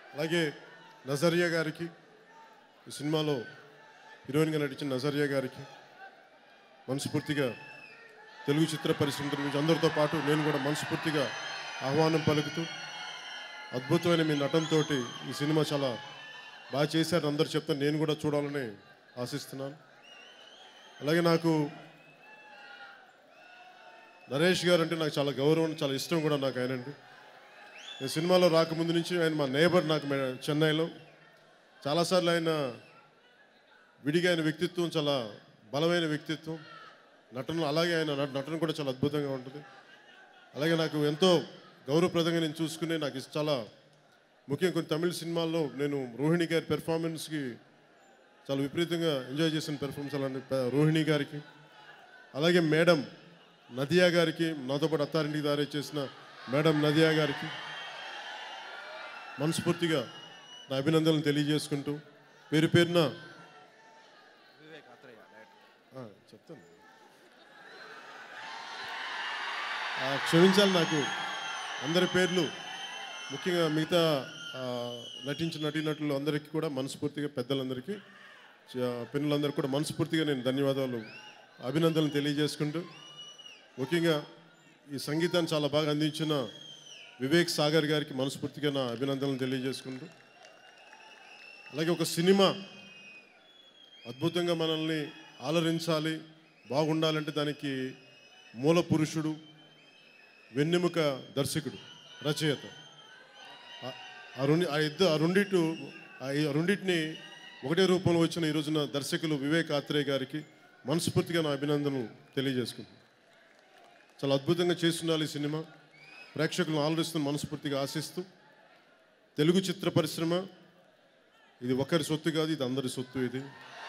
అలాగే నజరియా గారికి ఈ సినిమాలో హీరోయిన్గా నటించిన నజరియా గారికి మనస్ఫూర్తిగా తెలుగు చిత్ర పరిశ్రమ గురించి అందరితో పాటు నేను కూడా మనస్ఫూర్తిగా ఆహ్వానం పలుకుతూ అద్భుతమైన మీ నటనతో ఈ సినిమా చాలా బాగా చేశారు అందరు చెప్తాను నేను కూడా చూడాలని ఆశిస్తున్నాను అలాగే నాకు నరేష్ గారు అంటే నాకు చాలా గౌరవం చాలా ఇష్టం కూడా నాకు ఆయనండి నేను సినిమాలో రాకముందు నుంచి ఆయన మా నేబర్ నాకు మే- చెన్నైలో చాలాసార్లు ఆయన విడిగా ఆయన వ్యక్తిత్వం చాలా బలమైన వ్యక్తిత్వం నటన అలాగే ఆయన నట- నటన కూడా చాలా అద్భుతంగా ఉంటుంది అలాగే నాకు ఎంతో గౌరవప్రదంగా నేను చూసుకునే నాకు ఇస్- చాలా ముఖ్యంగా కొన్ని తమిళ సినిమాల్లో నేను రోహిణి గారి పెర్ఫార్మెన్స్కి చాలా విపరీతంగా ఎంజాయ్ చేసిన పెర్ఫార్మెన్స్ అలాంటి ప- రోహిణి గారికి అలాగే మేడం నదియా గారికి నాతో పాటు అత్తారింటికి దారి చేసిన మేడం నదియా గారికి మనస్ఫూర్తిగా నా అభినందనలు తెలియజేసుకుంటూ పేరు పేరున ఆ, చెప్తాను ఆ, క్షమించాలి నాకు అందరి పేర్లు ముఖ్యంగా మిగతా ఆ, నటించిన నటీనటులు అందరికీ కూడా మనస్ఫూర్తిగా పెద్దలందరికీ చ- పిల్లలందరికీ కూడా మనస్ఫూర్తిగా నేను ధన్యవాదాలు అభినందనలు తెలియజేసుకుంటూ ముఖ్యంగా ఈ సంగీతాన్ని చాలా బాగా అందించిన వివేక్ సాగర్ గారికి మనస్ఫూర్తిగా నా అభినందనలు తెలియజేసుకుంటూ అలాగే ఒక సినిమా అద్భుతంగా మనల్ని ఆలరించాలి బాగుండాలంటే దానికి మూల పురుషుడు వెన్నెముక దర్శకుడు రచయిత ఆ- ఆ రెండు ఆ ఇద్దరు ఆ రెండిటు ఆ ఈ రెండింటిని ఒకటే రూపంలో వచ్చిన ఈ రోజున దర్శకులు వివేక్ ఆత్రేయ గారికి మనస్ఫూర్తిగా నా అభినందనలు తెలియజేసుకుంటున్నాను చాలా అద్భుతంగా చేస్తున్నారు ఈ సినిమా ప్రేక్షకులను ఆలోచిస్తున్న మనస్ఫూర్తిగా ఆశిస్తూ తెలుగు చిత్ర పరిశ్రమ ఇది ఒకరి సొత్తు కాదు ఇది అందరి సొత్తు ఇది